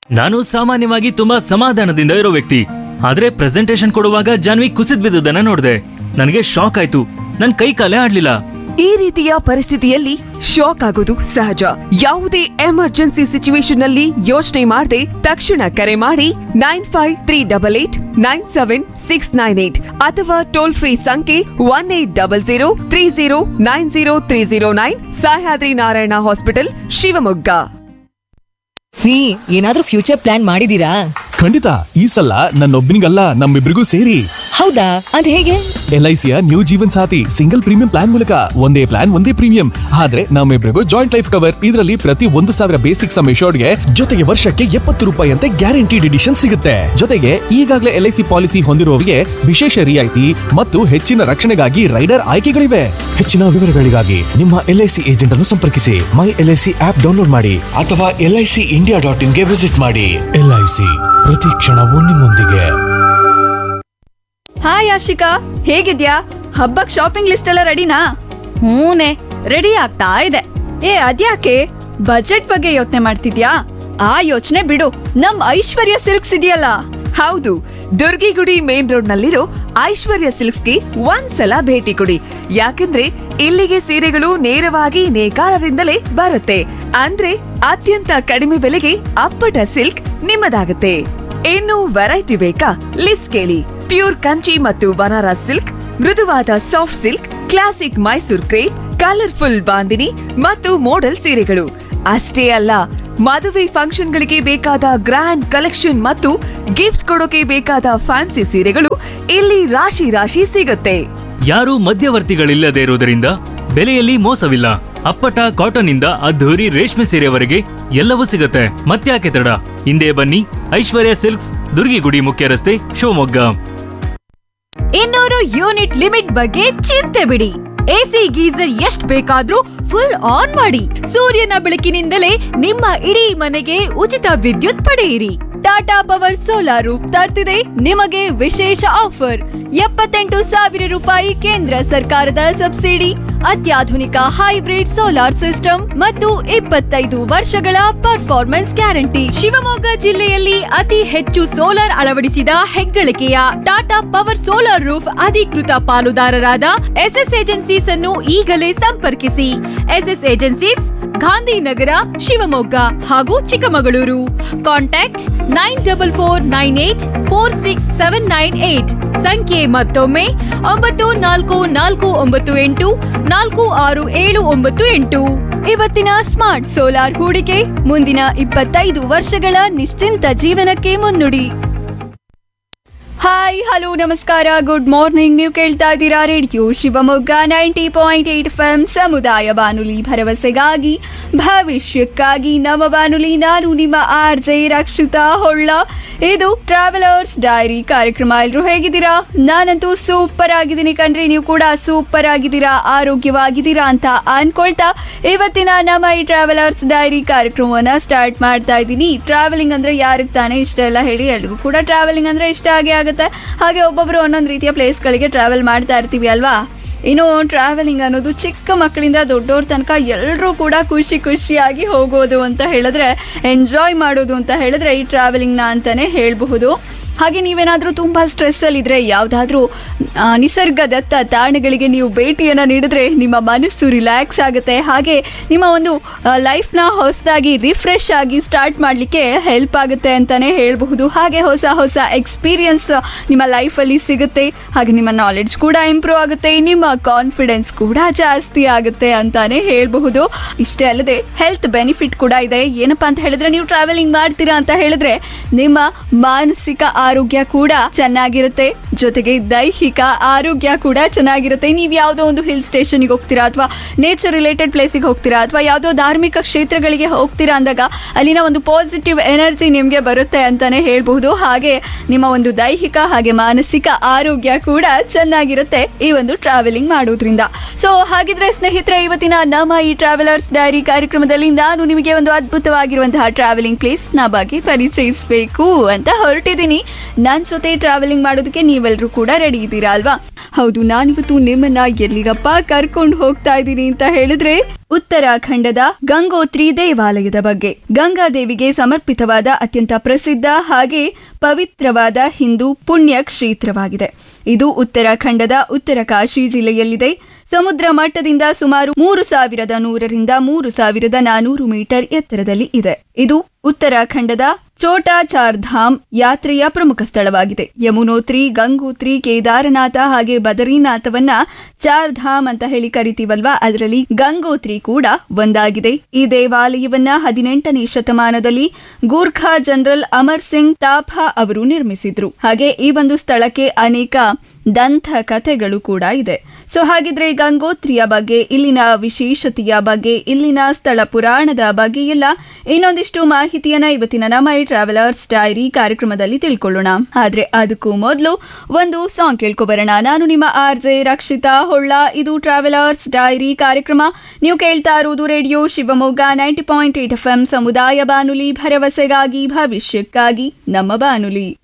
ನಾನು ಸಾಮಾನ್ಯವಾಗಿ ತುಂಬಾ ಸಮಾಧಾನದಿಂದ ಇರೋ ವ್ಯಕ್ತಿ ಆದ್ರೆ ಪ್ರೆಸೆಂಟೇಶನ್ ಕೊಡುವಾಗ ಜಾನ್ವಿ ಕುಸಿದ್ ಬಿದ್ದುದನ್ನ ನೋಡಿದೆ ನನಗೆ ಶಾಕ್ ಆಯ್ತು ನನ್ ಕೈ ಕಾಲೇ ಆಡ್ಲಿಲ್ಲ ಈ ರೀತಿಯ ಪರಿಸ್ಥಿತಿಯಲ್ಲಿ ಶಾಕ್ ಆಗೋದು ಸಹಜ ಯಾವುದೇ ಎಮರ್ಜೆನ್ಸಿ ಸಿಚುವೇಶನ್ ಅಲ್ಲಿ ಯೋಚನೆ ಮಾಡದೆ ತಕ್ಷಣ ಕರೆ ಮಾಡಿ nine five three double eight nine seven six nine eight ಅಥವಾ ಟೋಲ್ ಫ್ರೀ ಸಂಖ್ಯೆ one eight double zero three zero nine zero three zero nine Sahyadri Narayana hospital Shivamogga ರೀ ಏನಾದ್ರೂ ಫ್ಯೂಚರ್ ಪ್ಲಾನ್ ಮಾಡಿದೀರಾ ಖಂಡಿತ ಈ ಸಲ ನನ್ನೊಬ್ಬನಿಗಲ್ಲ ನಮ್ಮಿಬ್ರಿಗೂ ಸೇರಿ ಹೌದಾ ಅದ್ ಹೇಗೆ ಎಲ್ ಐ ಸಿಯ new Jeevan Saathi single premium plan ಮೂಲಕ ಒಂದೇ ಪ್ಲಾನ್ ಒಂದೇ ಪ್ರೀಮಿಯಂ ಆದ್ರೆ ನಮ್ಮಿಬ್ರಿಗೂ ಜಾಯಿಂಟ್ ಲೈಫ್ ಕವರ್ ಇದರಲ್ಲಿ ಪ್ರತಿ ಒಂದು ಸಾವಿರ ಬೇಸಿಕ್ ಸಮ್ ಗೆ ಜೊತೆಗೆ ವರ್ಷಕ್ಕೆ ಎಪ್ಪತ್ತು ರೂಪಾಯಿ ಅಂತೆ ಗ್ಯಾರಂಟಿಡ್ ಎಡಿಷನ್ ಸಿಗುತ್ತೆ ಜೊತೆಗೆ ಈಗಾಗಲೇ ಎಲ್ ಐ ಸಿ ಪಾಲಿಸಿ ಹೊಂದಿರುವವರಿಗೆ ವಿಶೇಷ ರಿಯಾಯಿತಿ ಮತ್ತು ಹೆಚ್ಚಿನ ರಕ್ಷಣೆಗಾಗಿ ರೈಡರ್ ಆಯ್ಕೆಗಳಿವೆ ಹೆಚ್ಚಿನ ವಿವರಗಳಿಗಾಗಿ ನಿಮ್ಮ ಎಲ್ ಐ ಸಿ ಏಜೆಂಟ್ ಅನ್ನು ಸಂಪರ್ಕಿಸಿ my L I C app download ಮಾಡಿ ಅಥವಾ L I C India dot ಇನ್ಗೆ ವಿಸಿಟ್ ಮಾಡಿ ಎಲ್ ಐ ಸಿ ಪ್ರತಿ ಕ್ಷಣವೂ ನಿಮ್ಮೊಂದಿಗೆ ಹಾಯ್ ಆಶಿಕಾ ಹೇಗಿದ್ಯಾ ಹಬ್ಬಕ್ ಶಾಪಿಂಗ್ ಲಿಸ್ಟ್ ಎಲ್ಲ ರೆಡಿನಾ ಹೂನೆ ರೆಡಿ ಆಗ್ತಾ ಇದೆ ಏ ಅದ್ಯಾಕೆ ಬಜೆಟ್ ಬಗ್ಗೆ ಯೋಚನೆ ಮಾಡ್ತಿದ್ಯಾ ಆ ಯೋಚನೆ ಬಿಡು ನಮ್ ಐಶ್ವರ್ಯ ಸಿಲ್ಕ್ಸ್ ಇದೆಯಲ್ಲ ಹೌದು ದುರ್ಗಿಗುಡಿ ಮೇನ್ ರೋಡ್ ನಲ್ಲಿರೋ ಐಶ್ವರ್ಯ ಸಿಲ್ಕ್ಸ್ಗೆ ಒಂದ್ಸಲ ಭೇಟಿ ಕೊಡಿ ಯಾಕಂದ್ರೆ ಇಲ್ಲಿಗೆ ಸೀರೆಗಳು ನೇರವಾಗಿ ನೇಕಾರರಿಂದಲೇ ಬರುತ್ತೆ ಅಂದ್ರೆ ಅತ್ಯಂತ ಕಡಿಮೆ ಬೆಲೆಗೆ ಅಪ್ಪಟ ಸಿಲ್ಕ್ ನಿಮ್ಮದಾಗುತ್ತೆ ಇನ್ನು ವೆರೈಟಿ ಬೇಕಾ ಲಿಸ್ಟ್ ಕೇಳಿ ಪ್ಯೂರ್ ಕಂಚಿ ಮತ್ತು ಬನಾರಸ್ ಸಿಲ್ಕ್ ಮೃದುವಾದ soft silk classic Mysore crepe colourful Bandhini ಮತ್ತು ಮೋಡಲ್ ಸೀರೆಗಳು ಅಷ್ಟೇ ಅಲ್ಲ ಮದುವೆ ಫಂಕ್ಷನ್ಗಳಿಗೆ ಬೇಕಾದ ಗ್ರ್ಯಾಂಡ್ ಕಲೆಕ್ಷನ್ ಮತ್ತು ಗಿಫ್ಟ್ ಕೊಡೋಕೆ ಬೇಕಾದ ಫ್ಯಾನ್ಸಿ ಸೀರೆಗಳು ಇಲ್ಲಿ ರಾಶಿ ರಾಶಿ ಸಿಗುತ್ತೆ ಯಾರೂ ಮಧ್ಯವರ್ತಿಗಳಿಲ್ಲದೆ ಇರುವುದರಿಂದ ಬೆಲೆಯಲ್ಲಿ ಮೋಸವಿಲ್ಲ ಅಪ್ಪಟ ಕಾಟನ್ ಇಂದ ಅದ್ಧೂರಿ ರೇಷ್ಮೆ ಸೀರೆವರೆಗೆ ಎಲ್ಲವೂ ಸಿಗುತ್ತೆ ಮತ್ತ್ಯಾಕೆ ತಡ ಹಿಂದೆ ಬನ್ನಿ ಐಶ್ವರ್ಯ ಸಿಲ್ಕ್ಸ್ ದುರ್ಗಿಗುಡಿ ಮುಖ್ಯ ರಸ್ತೆ ಶಿವಮೊಗ್ಗ ಇನ್ನೂರು ಯೂನಿಟ್ ಲಿಮಿಟ್ ಬಗ್ಗೆ ಚಿಂತೆ ಬಿಡಿ ಎಸಿ ಗೀಸರ್ ಎಷ್ಟ್ ಬೇಕಾದ್ರೂ ಫುಲ್ ಆನ್ ಮಾಡಿ ಸೂರ್ಯನ ಬೆಳಕಿನಿಂದಲೇ ನಿಮ್ಮ ಇಡೀ ಮನೆಗೆ ಉಚಿತ ವಿದ್ಯುತ್ ಪಡೆಯಿರಿ ಟಾಟಾ ಪವರ್ ಸೋಲಾರ್ ರೂಫ್ ತರ್ತಿದೆ ನಿಮಗೆ ವಿಶೇಷ ಆಫರ್ ಎಪ್ಪತ್ತೆಂಟು ಸಾವಿರ ರೂಪಾಯಿ ಕೇಂದ್ರ ಸರ್ಕಾರದ ಸಬ್ಸಿಡಿ ಅತ್ಯಾಧುನಿಕ ಹೈಬ್ರಿಡ್ ಸೋಲಾರ್ ಸಿಸ್ಟಮ್ ಮತ್ತು ಇಪ್ಪತ್ತೈದು ವರ್ಷಗಳ ಪರ್ಫಾರ್ಮೆನ್ಸ್ ಗ್ಯಾರಂಟಿ ಶಿವಮೊಗ್ಗ ಜಿಲ್ಲೆಯಲ್ಲಿ ಅತಿ ಹೆಚ್ಚು ಸೋಲಾರ್ ಅಳವಡಿಸಿದ ಹೆಗ್ಗಳಿಕೆಯ ಟಾಟಾ ಪವರ್ ಸೋಲಾರ್ ರೂಫ್ ಅಧಿಕೃತ ಪಾಲುದಾರರಾದ ಎಸ್ಎಸ್ ಏಜೆನ್ಸೀಸ್ ಅನ್ನು ಈಗಲೇ ಸಂಪರ್ಕಿಸಿ ಎಸ್ಎಸ್ ಏಜೆನ್ಸೀಸ್ ಗಾಂಧಿನಗರ ಶಿವಮೊಗ್ಗ ಹಾಗೂ Chikkamagaluru contact nine double four nine eight four six seven nine eight ಸಂಖ್ಯೆ ಮತ್ತೊಮ್ಮೆ ಒಂಬತ್ತು ನಾಲ್ಕು ನಾಲ್ಕು ಒಂಬತ್ತು ಎಂಟು ನಾಲ್ಕು ಆರು ಏಳು ಒಂಬತ್ತು ಎಂಟು ಇವತ್ತಿನ ಸ್ಮಾರ್ಟ್ ಸೋಲಾರ್ ಹೂಡಿಕೆ ಮುಂದಿನ ಇಪ್ಪತ್ತೈದು ವರ್ಷಗಳ ನಿಶ್ಚಿಂತ ಜೀವನಕ್ಕೆ ಮುನ್ನುಡಿ ಹಾಯ್ ಹಲೋ ನಮಸ್ಕಾರ ಗುಡ್ ಮಾರ್ನಿಂಗ್ ನೀವು ಕೇಳ್ತಾ ಇದ್ದೀರಾ radio Shivamogga ninety point eight F M ಸಮುದಾಯ ಬಾನುಲಿ ಭರವಸೆಗಾಗಿ ಭವಿಷ್ಯಕ್ಕಾಗಿ ನಮ್ಮ ಬಾನುಲಿ ನಾನು ನಿಮ್ಮ ಆರ್ ಜೆ ರಕ್ಷಿತಾ ಹೊಳ್ಳ ಇದು ಟ್ರಾವೆಲರ್ಸ್ ಡೈರಿ ಕಾರ್ಯಕ್ರಮ ಎಲ್ಲರೂ ಹೇಗಿದ್ದೀರಾ ನಾನಂತೂ ಸೂಪರ್ ಆಗಿದ್ದೀನಿ ಕಣ್ರಿ ನೀವು ಕೂಡ ಸೂಪರ್ ಆಗಿದ್ದೀರಾ ಆರೋಗ್ಯವಾಗಿದ್ದೀರಾ ಅಂತ ಅನ್ಕೊಳ್ತಾ ಇವತ್ತಿನ ನಮ್ಮ ಈ ಟ್ರಾವೆಲರ್ಸ್ ಡೈರಿ ಕಾರ್ಯಕ್ರಮವನ್ನ ಸ್ಟಾರ್ಟ್ ಮಾಡ್ತಾ ಇದ್ದೀನಿ ಟ್ರಾವೆಲಿಂಗ್ ಅಂದ್ರೆ ಯಾರಿಗೆ ತಾನೇ ಇಷ್ಟ ಇಲ್ಲ ಹೇಳಿ ಎಲ್ರಿಗೂ ಕೂಡ ಟ್ರಾವೆಲಿಂಗ್ ಅಂದ್ರೆ ಇಷ್ಟ ಆಗೇ ಆಗುತ್ತೆ ಹಾಗೆ ಒಬ್ಬೊಬ್ರು ಒಂದೊಂದು ರೀತಿಯ ಪ್ಲೇಸ್ಗಳಿಗೆ ಟ್ರಾವೆಲ್ ಮಾಡ್ತಾ ಇರ್ತೀವಿ ಅಲ್ವಾ ಇನ್ನು ಟ್ರಾವೆಲಿಂಗ್ ಅನ್ನೋದು ಚಿಕ್ಕ ಮಕ್ಕಳಿಂದ ದೊಡ್ಡವ್ರ ತನಕ ಎಲ್ಲರೂ ಕೂಡ ಖುಷಿ ಖುಷಿಯಾಗಿ ಹೋಗೋದು ಅಂತ ಹೇಳಿದ್ರೆ ಎಂಜಾಯ್ ಮಾಡೋದು ಅಂತ ಹೇಳಿದ್ರೆ ಈ ಟ್ರಾವೆಲಿಂಗ್ನ ಅಂತಾನೆ ಹೇಳಬಹುದು ಹಾಗೆ ನೀವೇನಾದರೂ ತುಂಬ ಸ್ಟ್ರೆಸ್ಸಲ್ಲಿದ್ದರೆ ಯಾವುದಾದ್ರೂ ನಿಸರ್ಗದತ್ತ ತಾಣಗಳಿಗೆ ನೀವು ಭೇಟಿಯನ್ನು ನೀಡಿದ್ರೆ ನಿಮ್ಮ ಮನಸ್ಸು ರಿಲ್ಯಾಕ್ಸ್ ಆಗುತ್ತೆ ಹಾಗೆ ನಿಮ್ಮ ಒಂದು ಲೈಫ್ನ ಹೊಸದಾಗಿ ರಿಫ್ರೆಶ್ ಆಗಿ ಸ್ಟಾರ್ಟ್ ಮಾಡಲಿಕ್ಕೆ ಹೆಲ್ಪ್ ಆಗುತ್ತೆ ಅಂತಲೇ ಹೇಳಬಹುದು ಹಾಗೆ ಹೊಸ ಹೊಸ ಎಕ್ಸ್ಪೀರಿಯನ್ಸ್ ನಿಮ್ಮ ಲೈಫಲ್ಲಿ ಸಿಗುತ್ತೆ ಹಾಗೆ ನಿಮ್ಮ ನಾಲೆಡ್ಜ್ ಕೂಡ ಇಂಪ್ರೂವ್ ಆಗುತ್ತೆ ನಿಮ್ಮ ಕಾನ್ಫಿಡೆನ್ಸ್ ಕೂಡ ಜಾಸ್ತಿ ಆಗುತ್ತೆ ಅಂತಾನೆ ಹೇಳಬಹುದು ಇಷ್ಟೇ ಅಲ್ಲದೆ ಹೆಲ್ತ್ ಬೆನಿಫಿಟ್ ಕೂಡ ಇದೆ ಏನಪ್ಪಾ ಅಂತ ಹೇಳಿದ್ರೆ ನೀವು ಟ್ರಾವೆಲಿಂಗ್ ಮಾಡ್ತೀರಾ ಅಂತ ಹೇಳಿದ್ರೆ ನಿಮ್ಮ ಮಾನಸಿಕ ಆರೋಗ್ಯ ಕೂಡ ಚೆನ್ನಾಗಿರುತ್ತೆ ಜೊತೆಗೆ ದೈಹಿಕ ಆರೋಗ್ಯ ಕೂಡ ಚೆನ್ನಾಗಿರುತ್ತೆ ನೀವು ಯಾವುದೋ ಒಂದು ಹಿಲ್ ಸ್ಟೇಷನ್ಗೆ ಹೋಗ್ತೀರಾ ಅಥವಾ ನೇಚರ್ ರಿಲೇಟೆಡ್ ಪ್ಲೇಸಿಗೆ ಹೋಗ್ತೀರಾ ಅಥವಾ ಯಾವುದೋ ಧಾರ್ಮಿಕ ಕ್ಷೇತ್ರಗಳಿಗೆ ಹೋಗ್ತೀರಾ ಅಂದಾಗ ಅಲ್ಲಿನ ಒಂದು ಪಾಸಿಟಿವ್ ಎನರ್ಜಿ ನಿಮಗೆ ಬರುತ್ತೆ ಅಂತಾನೆ ಹೇಳ್ಬಹುದು ಹಾಗೆ ನಿಮ್ಮ ಒಂದು ದೈಹಿಕ ಹಾಗೆ ಮಾನಸಿಕ ಆರೋಗ್ಯ ಕೂಡ ಚೆನ್ನಾಗಿರುತ್ತೆ ಈ ಒಂದು ಟ್ರಾವೆಲಿಂಗ್ ಮಾಡೋದ್ರಿಂದ ಸೊ ಹಾಗಿದ್ರೆ ಸ್ನೇಹಿತರೆ ಇವತ್ತಿನ ನಮ್ಮ ಈ ಟ್ರಾವೆಲರ್ಸ್ ಡೈರಿ ಕಾರ್ಯಕ್ರಮದಲ್ಲಿ ನಾನು ನಿಮಗೆ ಒಂದು ಅದ್ಭುತವಾಗಿರುವಂತಹ ಟ್ರಾವೆಲಿಂಗ್ ಪ್ಲೇಸ್ ನ ಬಗ್ಗೆ ಪರಿಚಯಿಸಬೇಕು ಅಂತ ಹೊರಟಿದ್ದೀನಿ ನನ್ನ ಜೊತೆ ಟ್ರಾವೆಲಿಂಗ್ ಮಾಡೋದಕ್ಕೆ ನೀವೆಲ್ಲರೂ ಕೂಡ ರೆಡಿ ಇದ್ದೀರಾ ಅಲ್ವಾ ಹೌದು ನಾನಿವತ್ತು ನಿಮ್ಮನ್ನ ಎಲ್ಲಿಗಪ್ಪ ಕರ್ಕೊಂಡು ಹೋಗ್ತಾ ಇದ್ದೀನಿ ಅಂತ ಹೇಳಿದ್ರೆ ಉತ್ತರಾಖಂಡದ ಗಂಗೋತ್ರಿ ದೇವಾಲಯದ ಬಗ್ಗೆ ಗಂಗಾದೇವಿಗೆ ಸಮರ್ಪಿತವಾದ ಅತ್ಯಂತ ಪ್ರಸಿದ್ಧ ಹಾಗೆ ಪವಿತ್ರವಾದ ಹಿಂದೂ ಪುಣ್ಯ ಕ್ಷೇತ್ರವಾಗಿದೆ ಇದು ಉತ್ತರಾಖಂಡದ ಉತ್ತರ ಕಾಶಿ ಜಿಲ್ಲೆಯಲ್ಲಿದೆ ಸಮುದ್ರ ಮಟ್ಟದಿಂದ ಸುಮಾರು ಮೂರು ಸಾವಿರದ ನೂರರಿಂದ ಮೂರು ಸಾವಿರದ ನಾನೂರು ಮೀಟರ್ ಎತ್ತರದಲ್ಲಿ ಇದೆ ಇದು ಉತ್ತರಾಖಂಡದ ಚೋಟಾ ಚಾರ್ ಧಾಮ್ ಯಾತ್ರೆಯ ಪ್ರಮುಖ ಸ್ಥಳವಾಗಿದೆ ಯಮುನೋತ್ರಿ ಗಂಗೋತ್ರಿ ಕೇದಾರನಾಥ ಹಾಗೆ ಬದರಿನಾಥವನ್ನ ಚಾರ್ ಧಾಮ್ ಅಂತ ಹೇಳಿ ಕರಿತೀವಲ್ವಾ ಅದರಲ್ಲಿ ಗಂಗೋತ್ರಿ ಕೂಡ ಒಂದಾಗಿದೆ ಈ ದೇವಾಲಯವನ್ನ ಹದಿನೆಂಟನೇ ಶತಮಾನದಲ್ಲಿ ಗೂರ್ಖಾ ಜನರಲ್ ಅಮರ್ ಸಿಂಗ್ ತಾಫಾ ಅವರು ನಿರ್ಮಿಸಿದ್ರು ಹಾಗೆ ಈ ಒಂದು ಸ್ಥಳಕ್ಕೆ ಅನೇಕ ದಂತ ಕಥೆಗಳು ಕೂಡ ಇದೆ ಸೊ ಹಾಗಿದ್ರೆ ಗಂಗೋತ್ರಿಯ ಬಗ್ಗೆ ಇಲ್ಲಿನ ವಿಶೇಷತೆಯ ಬಗ್ಗೆ ಇಲ್ಲಿನ ಸ್ಥಳ ಪುರಾಣದ ಬಗ್ಗೆ ಎಲ್ಲ ಇನ್ನೊಂದಿಷ್ಟು ಮಾಹಿತಿಯನ್ನ ಇವತ್ತಿನ ನಮ್ಮ ಈ ಟ್ರಾವೆಲರ್ಸ್ ಡೈರಿ ಕಾರ್ಯಕ್ರಮದಲ್ಲಿ ತಿಳ್ಕೊಳ್ಳೋಣ ಆದ್ರೆ ಅದಕ್ಕೂ ಮೊದಲು ಒಂದು ಸಾಂಗ್ ಕೇಳ್ಕೊಬರೋಣ ನಾನು ನಿಮ್ಮ ಆರ್ ಜೆ ರಕ್ಷಿತಾ ಹೊಳ್ಳ ಇದು ಟ್ರಾವೆಲರ್ಸ್ ಡೈರಿ ಕಾರ್ಯಕ್ರಮ ನೀವು ಕೇಳ್ತಾ ಇರುವುದು radio Shivamogga ninety point eight F M ಸಮುದಾಯ ಬಾನುಲಿ ಭರವಸೆಗಾಗಿ ಭವಿಷ್ಯಕ್ಕಾಗಿ ನಮ್ಮ ಬಾನುಲಿ